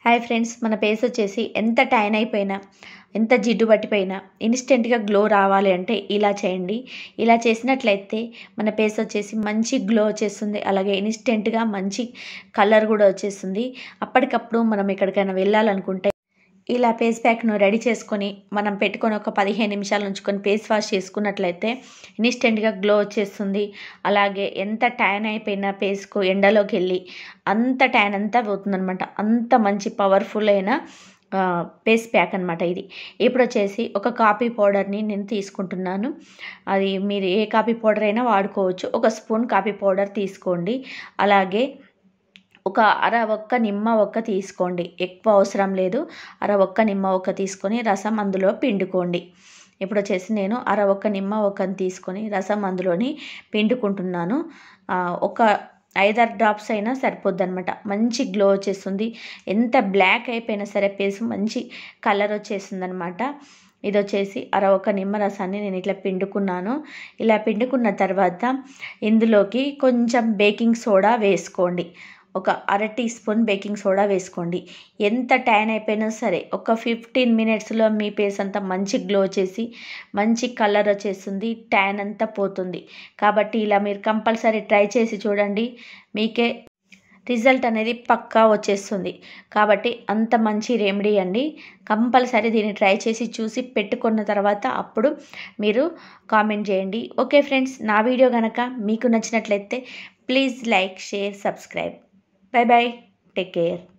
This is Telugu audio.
హాయ్ ఫ్రెండ్స్ మన ఫేస్ వచ్చేసి ఎంత టైన్ అయిపోయినా ఎంత జిడ్డు పట్టిపోయినా ఇన్స్టెంట్గా గ్లో రావాలి అంటే ఇలా చేయండి ఇలా చేసినట్లయితే మన ఫేస్ వచ్చేసి మంచి గ్లో వచ్చేస్తుంది అలాగే ఇన్స్టెంట్గా మంచి కలర్ కూడా వచ్చేస్తుంది అప్పటికప్పుడు మనం ఎక్కడికైనా వెళ్ళాలనుకుంటే ఇలా ఫేస్ ప్యాక్ను రెడీ చేసుకొని మనం పెట్టుకొని ఒక పదిహేను నిమిషాలు ఉంచుకొని ఫేస్ వాష్ చేసుకున్నట్లయితే ఇన్స్టెంట్గా గ్లో వచ్చేస్తుంది అలాగే ఎంత ట్యాన్ అయిపోయిన ఫేస్కు ఎండలోకి వెళ్ళి అంత ట్యాన్ అంతా పోతుందనమాట అంత మంచి పవర్ఫుల్ అయిన ఫేస్ ప్యాక్ అనమాట ఇది ఇప్పుడు వచ్చేసి ఒక కాఫీ పౌడర్ని నేను తీసుకుంటున్నాను అది మీరు ఏ కాఫీ పౌడర్ అయినా వాడుకోవచ్చు ఒక స్పూన్ కాఫీ పౌడర్ తీసుకోండి అలాగే ఒక అర ఒక్క నిమ్మ ఒక్క తీసుకోండి ఎక్కువ అవసరం లేదు అర ఒక్క నిమ్మ ఒక్క తీసుకొని రసం అందులో పిండుకోండి ఇప్పుడు వచ్చేసి నేను అర ఒక్క నిమ్మ ఒక్కని తీసుకొని రసం అందులోని పిండుకుంటున్నాను ఒక ఐదారు డ్రాప్స్ అయినా సరిపోద్ది అనమాట మంచి గ్లో వచ్చేస్తుంది ఎంత బ్లాక్ అయిపోయినా సరే ఫేస్ మంచి కలర్ వచ్చేస్తుంది అనమాట ఇది వచ్చేసి అర ఒక నిమ్మరసాన్ని నేను ఇట్లా పిండుకున్నాను ఇలా పిండుకున్న తర్వాత ఇందులోకి కొంచెం బేకింగ్ సోడా వేసుకోండి ఒక అర టీ స్పూన్ బేకింగ్ సోడా వేసుకోండి ఎంత ట్యాన్ అయిపోయినా సరే ఒక ఫిఫ్టీన్ మినిట్స్లో మీ ఫేస్ అంతా మంచి గ్లో వచ్చేసి మంచి కలర్ వచ్చేస్తుంది ట్యాన్ అంతా పోతుంది కాబట్టి ఇలా మీరు కంపల్సరీ ట్రై చేసి చూడండి మీకే రిజల్ట్ అనేది పక్కా వచ్చేస్తుంది కాబట్టి అంత మంచి రెమెడీ అండి కంపల్సరీ దీన్ని ట్రై చేసి చూసి పెట్టుకున్న తర్వాత అప్పుడు మీరు కామెంట్ చేయండి ఓకే ఫ్రెండ్స్ నా వీడియో కనుక మీకు నచ్చినట్లయితే please like share subscribe bye bye take care